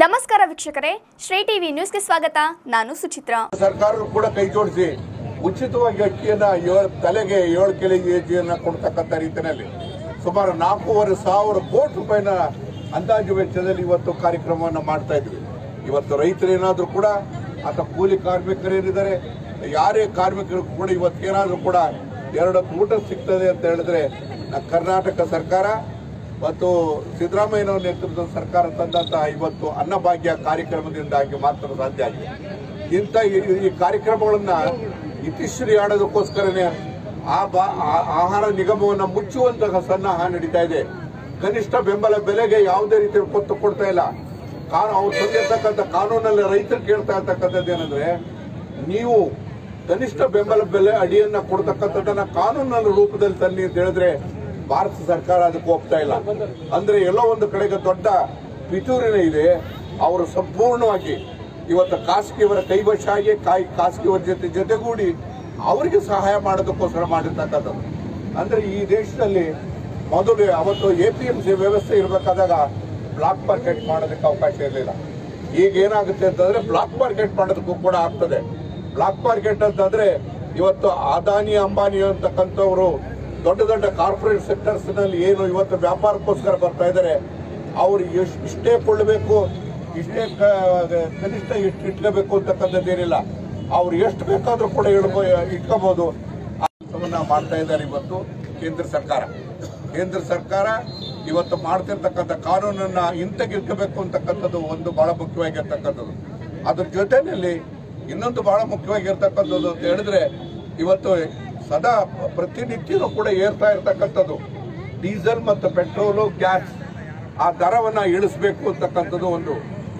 ನಮಸ್ಕಾರ ವೀಕ್ಷಕರೇ ಶ್ರೀ ಟಿವಿ ನ್ಯೂಸ್ಗೆ ಸ್ವಾಗತ ನಾನು ಸುಚಿತ್ರಾ ಸರ್ಕಾರವು ಕೂಡ ಕೈ ಜೋಡಿಸಿ ಉಚಿತವಾಗಿ ಅಕ್ಕಿಯನ್ನ ಏಳು ತಲೆಗೆ ಏಳು ಕೆಲೆ ಕೆಜಿಯನ್ನ ಕೊಡ್ತಕ್ಕಂಥ ರೀತಿಯಲ್ಲಿ ಸುಮಾರು ನಾಲ್ಕೂವರೆ ಸಾವಿರ ಕೋಟಿ ರೂಪಾಯಿನ ಅಂದಾಜು ವೆಚ್ಚದಲ್ಲಿ ಇವತ್ತು ಕಾರ್ಯಕ್ರಮವನ್ನು ಮಾಡ್ತಾ ಇದ್ವಿ ಇವತ್ತು ರೈತರೇನಾದ್ರೂ ಕೂಡ ಅಥವಾ ಕೂಲಿ ಕಾರ್ಮಿಕರೇನಿದ್ದಾರೆ ಯಾರೇ ಕಾರ್ಮಿಕರು ಕೂಡ ಇವತ್ತೇನಾದ್ರೂ ಕೂಡ ಎರಡು ಊಟ ಸಿಗ್ತದೆ ಅಂತ ಹೇಳಿದ್ರೆ ನ- ಕರ್ನಾಟಕ ಸರ್ಕಾರ ಮತ್ತು ಸಿದ್ದರಾಮಯ್ಯನವರ ನೇತೃತ್ವದ ಸರ್ಕಾರ ತಂದಂತಹ ಇವತ್ತು ಅನ್ನಭಾಗ್ಯ ಕಾರ್ಯಕ್ರಮದಿಂದಾಗಿ ಮಾತ್ರ ಸಾಧ್ಯ ಆಗಿದೆ ಇಂಥ ಈ- ಈ ಕಾರ್ಯಕ್ರಮಗಳನ್ನ ಇತಿಶ್ರೀ ಆಡೋದಕ್ಕೋಸ್ಕರನೇ ಆ ಬಾ ಆ- ಆಹಾರ ನಿಗಮವನ್ನ ಮುಚ್ಚುವಂತಹ ಸನ್ನಾಹ ನಡೀತಾ ಇದೆ ಕನಿಷ್ಠ ಬೆಂಬಲ ಬೆಲೆಗೆ ಯಾವುದೇ ರೀತಿಯ ಕೊತ್ತು ಕೊಡ್ತಾ ಇಲ್ಲ ಕಾನು ಅವ್ರು ತಂದಿರ್ತಕ್ಕಂಥ ಕಾನೂನಲ್ಲಿ ರೈತರು ಕೇಳ್ತಾ ಇರ್ತಕ್ಕಂಥದ್ದು ಏನಂದ್ರೆ ನೀವು ಕನಿಷ್ಠ ಬೆಂಬಲ ಬೆಲೆ ಅಡಿಯನ್ನ ಕೊಡ್ತಕ್ಕಂಥದ್ದನ್ನ ಕಾನೂನಿನ ರೂಪದಲ್ಲಿ ತನ್ನಿ ಅಂತ ಹೇಳಿದ್ರೆ ಭಾರತ ಸರ್ಕಾರ ಅದಕ್ಕೆ ಒಪ್ತಾ ಇಲ್ಲ ಅಂದ್ರೆ ಎಲ್ಲೋ ಒಂದು ಕಡೆಗೆ ದೊಡ್ಡ ಪಿತೂರಿನ ಇದೆ ಅವರು ಸಂಪೂರ್ಣವಾಗಿ ಇವತ್ತು ಖಾಸಗಿಯವರ ಕೈವಶ ಆಗಿ ಕಾಯಿ ಖಾಸಗಿಯವರ ಜೊತೆ ಜೊತೆಗೂಡಿ ಅವರಿಗೆ ಸಹಾಯ ಮಾಡೋದಕ್ಕೋಸ್ಕರ ಮಾಡಿರ್ತಕ್ಕಂಥದ್ದು ಅಂದ್ರೆ ಈ ದೇಶದಲ್ಲಿ ಮೊದಲು ಅವತ್ತು ಎ ಪಿ ಎಂ ಸಿ ವ್ಯವಸ್ಥೆ ಇರಬೇಕಾದಾಗ ಬ್ಲಾಕ್ ಮಾರ್ಕೆಟ್ ಮಾಡೋದಕ್ಕೆ ಅವಕಾಶ ಇರಲಿಲ್ಲ ಈಗ ಏನಾಗುತ್ತೆ ಅಂತಂದ್ರೆ ಬ್ಲಾಕ್ ಮಾರ್ಕೆಟ್ ಮಾಡೋದಕ್ಕೂ ಕೂಡ ಆಗ್ತದೆ ಬ್ಲಾಕ್ ಮಾರ್ಕೆಟ್ ಅಂತಂದ್ರೆ ಇವತ್ತು ಅದಾನಿ ಅಂಬಾನಿ ಅಂತಕ್ಕಂಥವ್ರು ದೊಡ್ಡ ದೊಡ್ಡ ಕಾರ್ಪೊರೇಟ್ ಸೆಕ್ಟರ್ಸ್ ನಲ್ಲಿ ಏನು ಇವತ್ತು ವ್ಯಾಪಾರಕ್ಕೋಸ್ಕರ ಬರ್ತಾ ಇದ್ದಾರೆ ಅವ್ರು ಎಷ್ಟು ಇಷ್ಟೇ ಕೊಳ್ಳಬೇಕು ಇಷ್ಟೇ ಕ- ಕನಿಷ್ಠ ಎಷ್ಟು ಇಟ್ಕೋಬೇಕು ಅಂತಕ್ಕಂಥದ್ದು ಏನಿಲ್ಲ ಅವ್ರು ಎಷ್ಟು ಬೇಕಾದ್ರೂ ಕೂಡ ಇಡ್ಬೋ ಇಟ್ಕೋಬಹುದು ಕೆಲಸವನ್ನ ಮಾಡ್ತಾ ಇದ್ದಾರೆ ಇವತ್ತು ಕೇಂದ್ರ ಸರ್ಕಾರ ಕೇಂದ್ರ ಸರ್ಕಾರ ಇವತ್ತು ಮಾಡ್ತಿರ್ತಕ್ಕಂಥ ಕಾನೂನನ್ನ ಹಿಂತೆಗೆಲ್ಕಬೇಕು ಅಂತಕ್ಕಂಥದ್ದು ಒಂದು ಬಹಳ ಮುಖ್ಯವಾಗಿರ್ತಕ್ಕಂಥದ್ದು ಅದ್ರ ಜೊತೆಯಲ್ಲಿ ಇನ್ನೊಂದು ಬಹಳ ಮುಖ್ಯವಾಗಿರ್ತಕ್ಕಂಥದ್ದು ಅಂತ ಹೇಳಿದ್ರೆ ಇವತ್ತು ಸದಾ ಪ್ರತಿನಿತ್ಯನೂ ಕೂಡ ಏರ್ತಾ ಇರ್ತಕ್ಕಂಥದ್ದು ಡೀಸೆಲ್ ಮತ್ತು ಪೆಟ್ರೋಲು ಗ್ಯಾಸ್ ಆ ದರವನ್ನ ಇಳಿಸಬೇಕು ಅಂತಕ್ಕಂಥದ್ದು ಒಂದು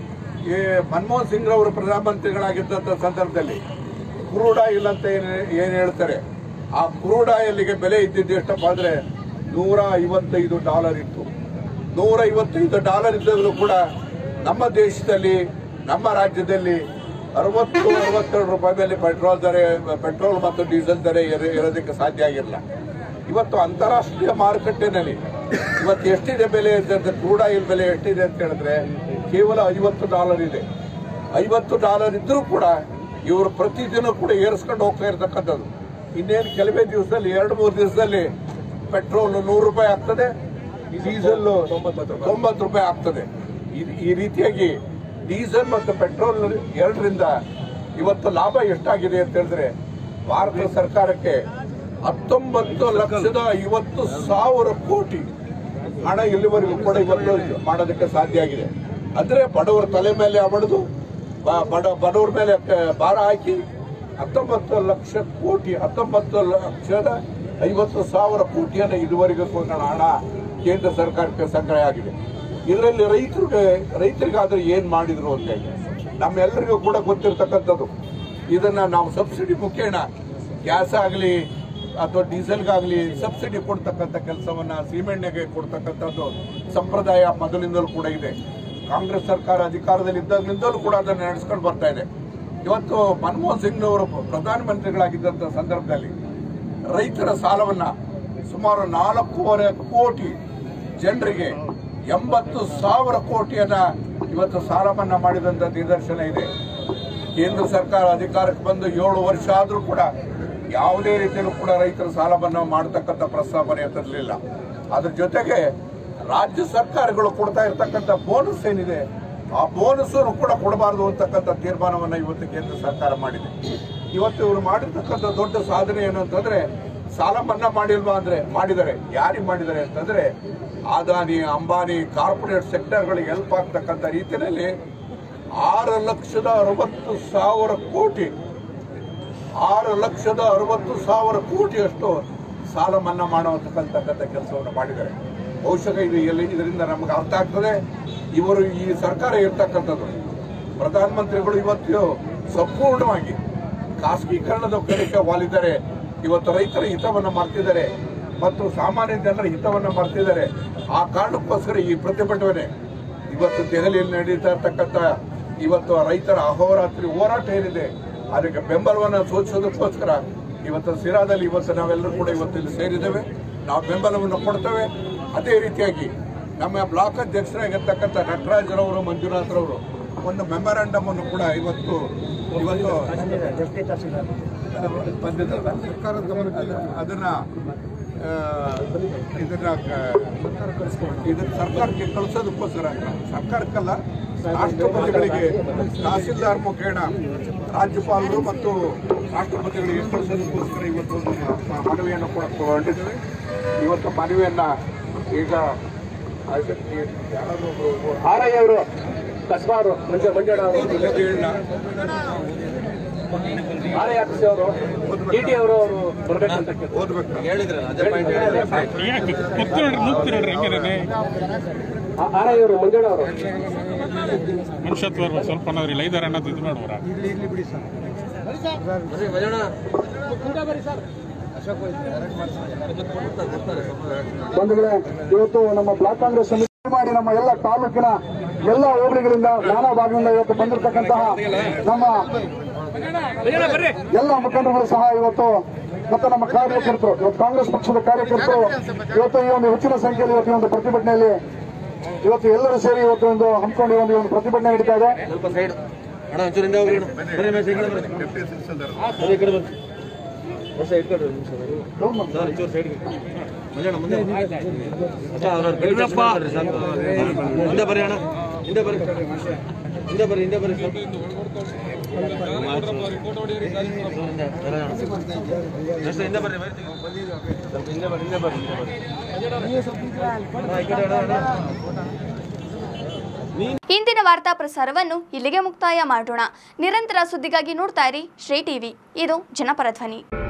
ಈ ಮನಮೋಹನ್ ಸಿಂಗ್ ರವರು ಪ್ರಧಾನಮಂತ್ರಿಗಳಾಗಿದ್ದಂಥ ಸಂದರ್ಭದಲ್ಲಿ ಕ್ರೂಡ್ ಆಯಿಲ್ ಅಂತ ಏನ್ ಏನ್ ಹೇಳ್ತಾರೆ ಆ ಕ್ರೂಡ್ ಆಯಿಲ್ಗೆ ಬೆಲೆ ಇದ್ದಿದ್ದು ಎಷ್ಟಪ್ಪ ಅಂದ್ರೆ ನೂರ ಐವತ್ತೈದು ಡಾಲರ್ ಇತ್ತು ನೂರ ಐವತ್ತೈದು ಡಾಲರ್ ಇದ್ದಾಗಲೂ ಕೂಡ ನಮ್ಮ ದೇಶದಲ್ಲಿ ನಮ್ಮ ರಾಜ್ಯದಲ್ಲಿ ಅರವತ್ತು ಅರವತ್ತೆರಡು ರೂಪಾಯಿ ಮೇಲೆ ಪೆಟ್ರೋಲ್ ದರ ಪೆಟ್ರೋಲ್ ಮತ್ತು ಡೀಸೆಲ್ ದರ ಏರ- ಏರೋದಕ್ಕೆ ಸಾಧ್ಯ ಆಗಿರಲಿಲ್ಲ ಇವತ್ತು ಅಂತಾರಾಷ್ಟ್ರೀಯ ಮಾರುಕಟ್ಟೆನಲ್ಲಿ ಇವತ್ತು ಎಷ್ಟಿದೆ ಬೆಲೆ ಅಂತ ಕ್ರೂಡ್ ಆಯಿಲ್ ಬೆಲೆ ಎಷ್ಟಿದೆ ಅಂತ ಹೇಳಿದ್ರೆ ಕೇವಲ ಐವತ್ತು ಡಾಲರ್ ಇದೆ ಐವತ್ತು ಡಾಲರ್ ಇದ್ರೂ ಕೂಡ ಇವರು ಪ್ರತಿದಿನ ಕೂಡ ಏರಿಸ್ಕೊಂಡು ಹೋಗ್ತಾ ಇರ್ತಕ್ಕಂಥದ್ದು ಇನ್ನೇನು ಕೆಲವೇ ದಿವಸದಲ್ಲಿ ಎರಡು ಮೂರು ದಿವಸದಲ್ಲಿ ಪೆಟ್ರೋಲ್ ನೂರು ರೂಪಾಯಿ ಆಗ್ತದೆ ಡೀಸೆಲ್ ತೊಂಬತ್ತು ರೂಪಾಯಿ ಆಗ್ತದೆ ಈ- ಈ ರೀತಿಯಾಗಿ ಡೀಸೆಲ್ ಮತ್ತು ಪೆಟ್ರೋಲ್ ಎರಡರಿಂದ ಇವತ್ತು ಲಾಭ ಎಷ್ಟಾಗಿದೆ ಅಂತ ಹೇಳಿದ್ರೆ ಭಾರತ ಸರ್ಕಾರಕ್ಕೆ ಹತ್ತೊಂಬತ್ತು ಲಕ್ಷದ ಐವತ್ತು ಸಾವಿರ ಕೋಟಿ ಹಣ ಇಲ್ಲಿವರೆಗೂ ಕೂಡ ಇವತ್ತು ಮಾಡೋದಕ್ಕೆ ಸಾಧ್ಯ ಆಗಿದೆ ಅಂದ್ರೆ ಬಡವರ ತಲೆ ಮೇಲೆ ಅವಳದು ಬಡ ಬಡವರ ಮೇಲೆ ಕ- ಭಾರ ಹಾಕಿ ಹತ್ತೊಂಬತ್ತು ಲಕ್ಷ ಕೋಟಿ ಹತ್ತೊಂಬತ್ತು ಲಕ್ಷದ ಐವತ್ತು ಸಾವಿರ ಕೋಟಿಯನ್ನು ಇದುವರೆಗೂ ಕೂಡ ಹಣ ಕೇಂದ್ರ ಸರ್ಕಾರಕ್ಕೆ ಸಂಗ್ರಹ ಆಗಿದೆ ಇದರಲ್ಲಿ ರೈತರಿಗೆ ರೈತರಿಗಾದ್ರೆ ಏನ್ ಮಾಡಿದ್ರು ಅಂತ ಹೇಳಿ ನಮ್ಮೆಲ್ಲರಿಗೂ ಕೂಡ ಗೊತ್ತಿರ್ತಕ್ಕಂಥದ್ದು ಇದನ್ನ ನಾವು ಸಬ್ಸಿಡಿ ಮುಖೇನ ಗ್ಯಾಸ್ ಆಗಲಿ ಅಥವಾ ಡೀಸೆಲ್ಗಾಗಲಿ ಸಬ್ಸಿಡಿ ಕೊಡ್ತಕ್ಕಂಥ ಕೆಲಸವನ್ನ ಸೀಮೆಣ್ಣೆಗೆ ಕೊಡ್ತಕ್ಕಂಥದ್ದು ಸಂಪ್ರದಾಯ ಮೊದಲಿಂದಲೂ ಕೂಡ ಇದೆ ಕಾಂಗ್ರೆಸ್ ಸರ್ಕಾರ ಅಧಿಕಾರದಲ್ಲಿ ಇದ್ದಾಗಲಿಂದಲೂ ಕೂಡ ಅದನ್ನು ನಡೆಸ್ಕೊಂಡು ಬರ್ತಾ ಇದೆ ಇವತ್ತು ಮನಮೋಹನ್ ಸಿಂಗ್ ಅವರು ಪ್ರಧಾನಮಂತ್ರಿಗಳಾಗಿದ್ದಂಥ ಸಂದರ್ಭದಲ್ಲಿ ರೈತರ ಸಾಲವನ್ನ ಸುಮಾರು ನಾಲ್ಕೂವರೆ ಕೋಟಿ ಜನರಿಗೆ ಎಂಬತ್ತು ಸಾವಿರ ಕೋಟಿಯನ್ನ ಇವತ್ತು ಸಾಲ ಮನ್ನಾ ಮಾಡಿದಂತ ನಿದರ್ಶನ ಇದೆ ಕೇಂದ್ರ ಸರ್ಕಾರ ಅಧಿಕಾರಕ್ಕೆ ಬಂದು ಏಳು ವರ್ಷ ಆದ್ರೂ ಕೂಡ ಯಾವುದೇ ರೀತಿಯಲ್ಲೂ ಕೂಡ ರೈತರ ಸಾಲ ಮನ್ನಾ ಮಾಡತಕ್ಕಂಥ ಪ್ರಸ್ತಾವನೆ ತರಲಿಲ್ಲ ಅದ್ರ ಜೊತೆಗೆ ರಾಜ್ಯ ಸರ್ಕಾರಗಳು ಕೊಡ್ತಾ ಇರ್ತಕ್ಕಂಥ ಬೋನಸ್ ಏನಿದೆ ಆ ಬೋನಸ್ ಕೂಡ ಕೊಡಬಾರದು ಅಂತಕ್ಕಂಥ ತೀರ್ಮಾನವನ್ನ ಇವತ್ತು ಕೇಂದ್ರ ಸರ್ಕಾರ ಮಾಡಿದೆ ಇವತ್ತು ಇವರು ಮಾಡಿರ್ತಕ್ಕಂಥ ದೊಡ್ಡ ಸಾಧನೆ ಏನು ಅಂತಂದ್ರೆ ಸಾಲ ಮನ್ನಾ ಮಾಡಿಲ್ವಾ ಅಂದ್ರೆ ಮಾಡಿದ್ದಾರೆ ಯಾರಿಗೆ ಮಾಡಿದ್ದಾರೆ ಅಂತಂದ್ರೆ ಅದಾನಿ ಅಂಬಾನಿ ಕಾರ್ಪೊರೇಟ್ ಸೆಕ್ಟರ್ಗಳಿಗೆ ಹೆಲ್ಪ್ ಆಗ್ತಕ್ಕಂಥ ರೀತಿಯಲ್ಲಿ ಆರು ಲಕ್ಷದ ಅರವತ್ತು ಸಾವಿರ ಕೋಟಿ ಆರು ಲಕ್ಷದ ಅರವತ್ತು ಸಾವಿರ ಕೋಟಿಯಷ್ಟು ಸಾಲ ಮನ್ನಾ ಮಾಡುವಂತಕ್ಕಂಥ ಕೆಲಸವನ್ನು ಮಾಡಿದ್ದಾರೆ ಬಹುಶಃ ಇದು ಎಲ್ಲಿ ಇದರಿಂದ ನಮಗೆ ಅರ್ಥ ಆಗ್ತದೆ ಇವರು ಈ ಸರ್ಕಾರ ಇರ್ತಕ್ಕಂಥದ್ದು ಪ್ರಧಾನಮಂತ್ರಿಗಳು ಇವತ್ತು ಸಂಪೂರ್ಣವಾಗಿ ಖಾಸಗೀಕರಣದ ಕಡೆಗೆ ವಾಲಿದ್ದಾರೆ ಇವತ್ತು ರೈತರ ಹಿತವನ್ನು ಮರ್ತಿದ್ದಾರೆ ಮತ್ತು ಸಾಮಾನ್ಯ ಜನರ ಹಿತವನ್ನು ಮರ್ತಿದ್ದಾರೆ ಆ ಕಾರಣಕ್ಕೋಸ್ಕರ ಈ ಪ್ರತಿಭಟನೆ ಇವತ್ತು ದೆಹಲಿಯಲ್ಲಿ ನಡೀತಾ ಇರ್ತಕ್ಕಂಥ ಇವತ್ತು ರೈತರ ಅಹೋರಾತ್ರಿ ಹೋರಾಟ ಏನಿದೆ ಅದಕ್ಕೆ ಬೆಂಬಲವನ್ನು ಸೂಚಿಸೋದಕ್ಕೋಸ್ಕರ ಇವತ್ತು ಸಿರಾದಲ್ಲಿ ಇವತ್ತು ನಾವೆಲ್ಲರೂ ಕೂಡ ಇವತ್ತು ಇಲ್ಲಿ ಸೇರಿದ್ದೇವೆ ನಾವು ಬೆಂಬಲವನ್ನು ಕೊಡ್ತೇವೆ ಅದೇ ರೀತಿಯಾಗಿ ನಮ್ಮ ಬ್ಲಾಕ್ ಅಧ್ಯಕ್ಷರಾಗಿರ್ತಕ್ಕಂಥ ನಟರಾಜರವರು ಮಂಜುನಾಥ್ರವರು ಒಂದು ಮೆಮೊರಾಂಡಮ್ ಅನ್ನು ಕೂಡ ಇವತ್ತು ಇವತ್ತು ಬಂದಿದ್ದಲ್ಲ ಅದ- ಅದನ್ನ ಆ, ಇದನ್ನ ಕ- ಇದನ್ನ ಸರ್ಕಾರಕ್ಕೆ ಕಳಿಸೋದಕ್ಕೋಸ್ಕರ ಅಲ್ಲ. ಸರ್ಕಾರಕ್ಕಲ್ಲ ರಾಷ್ಟ್ರಪತಿಗಳಿಗೆ ತಹಸೀಲ್ದಾರ್ ಮುಖೇಣ ರಾಜ್ಯಪಾಲರು ಮತ್ತು ರಾಷ್ಟ್ರಪತಿಗಳಿಗೆ ಕಳಿಸೋದಕ್ಕೋಸ್ಕರ ಇವತ್ತು ಒಂದು ಮ- ಮನವಿಯನ್ನು ಕೂಡ ಹೊರಟಿದ್ದೇವೆ ಇವತ್ತು ಮನವಿಯನ್ನ ಈಗ ಅದಕ್ಕೆ ಯಾರಾದ್ರೂ ಒಬ್ರು ಆರಯ್ಯ ಅವರು ಕಸ್ಬಾರು ಮಂಜ ಮಂಜಣ್ಣ ಅವರು ಇಲ್ಲದೆ ಹೇಳ ಆರಯ್ಯ ಅಕ್ಷಿ ಅವರು ಟಿ ಟಿ ಅವರು ಅವರು ಬರ್ಬೇಕಂತ ಕೇಳ್ತಾರೆ. ಓದ್ಬೇಕು ಕೂತ್ಕೊಂಡ್ರಿ ನುಗ್ತಿ ನೋಡ್ರಿ ಹೆಂಗಿದೆ ಆ- ಆರಯ್ಯ ಅವರು ಮಂಜಣ್ಣ ಅವರು ಮನುಷ್ಯತ್ವ ಇರ್ಬೇಕು ಸ್ವಲ್ಪ ಅನ್ನೋದ್ರಿ ಐದಾರು ಅನ್ನೋದು ಇದು ನೋಡ್ಬರ ಬಂಧುಗಳೇ ಇವತ್ತು ನಮ್ಮ ಬ್ಲಾಕ್ ಕಾಂಗ್ರೆಸ್ ಸಮಿತಿ ಮಾಡಿ ನಮ್ಮ ಎಲ್ಲ ತಾಲೂಕಿನ ಎಲ್ಲ ಹೋಬಳಿಗಳಿಂದ ನಾನಾ ಭಾಗದಿಂದ ಇವತ್ತು ಬಂದಿರತಕ್ಕಂತಹ ನಮ್ಮ ಎಲ್ಲ ಮುಖಂಡರುಗಳು ಸಹ ಇವತ್ತು ಮತ್ತು ನಮ್ಮ ಕಾರ್ಯಕರ್ತರು ಇವತ್ತು ಕಾಂಗ್ರೆಸ್ ಪಕ್ಷದ ಕಾರ್ಯಕರ್ತರು ಇವತ್ತು ಈ ಒಂದು ಹೆಚ್ಚಿನ ಸಂಖ್ಯೆಯಲ್ಲಿ ಇವತ್ತು ಈ ಒಂದು ಪ್ರತಿಭಟನೆಯಲ್ಲಿ ಇವತ್ತು ಎಲ್ಲರೂ ಸೇರಿ ಇವತ್ತು ಒಂದು ಹಮ್ಮಿಕೊಂಡು ಈ ಒಂದು ಈ ಒಂದು ಪ್ರತಿಭಟನೆ ನಡೀತಾ ಇದೆ ಅಣ್ಣ ಒಂಚೂರು ಹಿಂದೆ ಹೋಗ್ರಿ ಅಣ್ಣ. ಬರ್ರಿ ಮೇಷ, ಈ ಕಡೆ ಬರ್ರಿ. ಡೆಪ್ಟಿ ತಹಸೀಲ್ದಾರ್ ಬರ್ರಿ, ಈ ಕಡೆ ಬರ್ರಿ. ಮೇಷ, ಇಟ್ಕೊಳ್ರಿ ಒಂದು ನಿಮಿಷ ಬರ್ರಿ. ಸರ್, ಒಂಚೂರು ಸೈಡ್ಗೆ. ಮಂಜಣ್ಣ, ಮುಂದೆ ಅಚ್ಚ, ಅವ್ರವ್ರ ಕೈ touch ಮಾಡ್ಬೇಡ್ರಿ, ಸಾಕು. ಹಿಂದೆ ಬರ್ರಿ ಅಣ್ಣ ಹಿಂದೆ ಬರ್ರಿ ಹಿಂದೆ ಬರ್ರಿ ಹಿಂದೆ ಬರ್ರಿ ಸ್ವಲ್ಪ. ಹಿಂದೆ, ಎಲ್ಲ ಅಣ್ಣ. ಮೇಷ, ಹಿಂದೆ ಬರ್ರಿ ಬರ್ರಿ. ಸ್ವಲ್ಪ ಹಿಂದೆ ಬರ್ರಿ ಹಿಂದೆ ಬರ್ರಿ ಹಿಂದೆ ಬರ್ರಿ ಅಣ್ಣ, ಈ ಕಡೆ ಅಣ್ಣ, ಅಣ್ಣ. ಇಂದಿನ ವಾರ್ತಾ ಪ್ರಸಾರವನ್ನು ಇಲ್ಲಿಗೆ ಮುಕ್ತಾಯ ಮಾಡೋಣ ನಿರಂತರ ಸುದ್ದಿಗಾಗಿ ನೋಡ್ತಾ ಇರಿ ಶ್ರೀ ಟಿವಿ ಇದು ಜನಪರ ಧ್ವನಿ